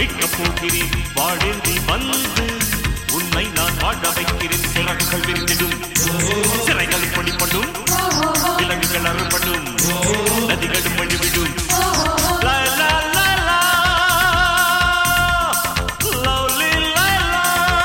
மீட்கப் போகிறேன் வாழேந்தி வந்து உன்னை நான் வாழ வைக்கிறேன் சிறகுகள் விரிந்திடும் சிறைகள் பொடிப்படும் விலங்குகள் அறுபடும் நதிகளும் வழிவிடும் லா, லா, லா, லா. Lovely Laila.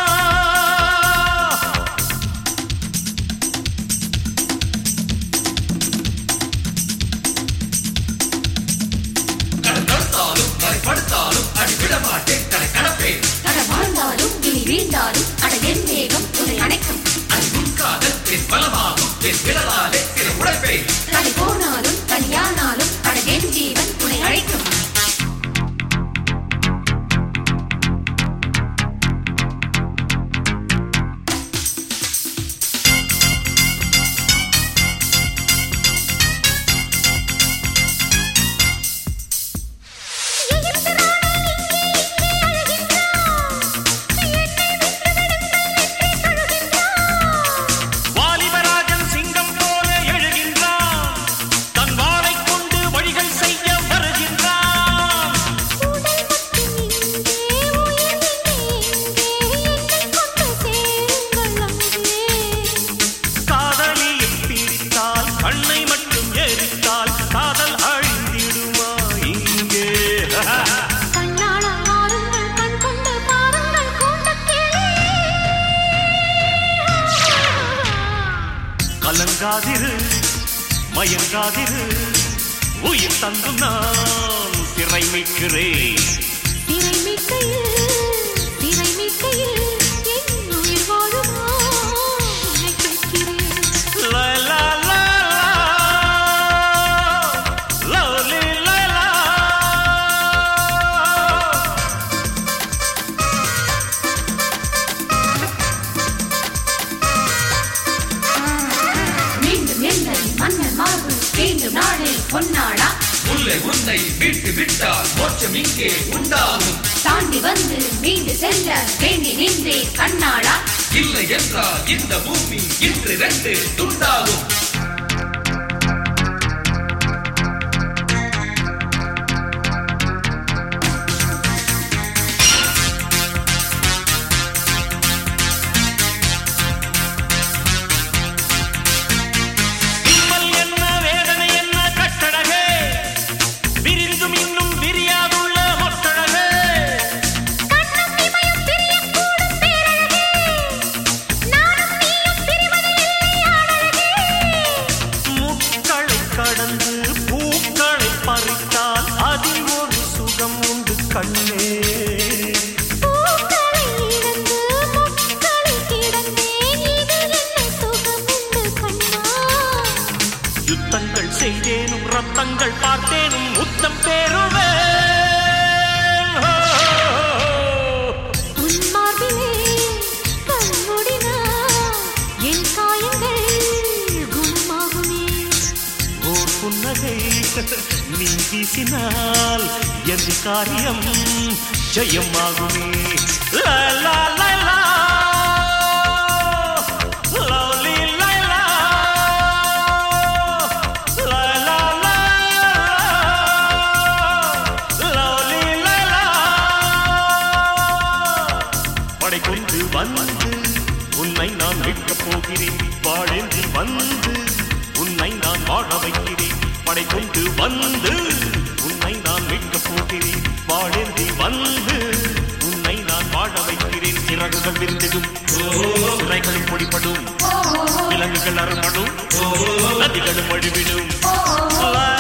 கடந்தாலும் மறைப்படுத்தாலும் அடிவிட மாட்டேன் கடை கடப்பேன் தட வாழ்ந்தாலும் இனி வீழ்ந்தாலும் அட என் வேகம் உன்னை அணைக்கும் அது உட்காதல் என் பலமாகும் என் விரலாலே திரை உடைப்பேன் தடை போனாலும் தனியானாலும் அட என் ஜீவன் உன்னை அழைக்கும் வாலிபராஜன் சிங்கம் போல எழுகின்றான் தன் வாளைக் கொண்டு வழிகள் செய்ய வருகின்றான் காதலியை பிரித்தால் கண்ணை மட்டும் எரித்தால் காதல் அழிந்திடுமா இங்கே கலங்காதிரு மயங்காதிரு உயிர் தங்கும் நான் திரை மீட்கிறேன் லா, லா, லா, லா. Lovely Laila. மீண்டும் எந்த மன்னன் மார்பு வேண்டும் நாளே பொன்னாடா உள்ளே உன்னை விட்டு விட்டால் மோட்சம் இங்கே உண்டாகும் தாண்டி வந்து மீண்டு செல்ல வேண்டி நின்றே கண்ணாடா இல்லை என்றால் இந்த பூமி இன்று ரெண்டு துண்டாகும் விம்மல் என்ன வேதனை என்ன கட்டழகே விரிந்தும் இன்னும் விரியாதுள்ள மொட்டழகே முக்களை கடந்து பூக்களை பறித்தால் அதில் ஒரு சுகம் உண்டு கண்ணே யுத்தங்கள் செய்தேனும் ரத்தங்கள் பார்த்தேனும் முத்தம் பேருவேன் ஹோ, ஓர் புன்னகை நீ வீசினால் என் காரியம் ஜெயமாகுமே லா, லா, லா, லா. Lovely Laila. லா, லா, லா, லா. Lovely Laila. படை கொண்டு வந்து உன்னை நான் மீட்கப் போகிறேன் வாழேந்தி வந்து உன்னை நான் வாழ வைக்கிறேன் படை கொண்டு வந்து உன்னை நான் மீட்கப் போகிறேன் வாழேந்தி வந்து உன்னை நான் வாழ வைக்கிறேன் சிறகுகள் விரிந்திடும் சிறைகளும் பொடிப்படும் விலங்குகள் அறுபடும் நதிகளும் வழிவிடும் லா,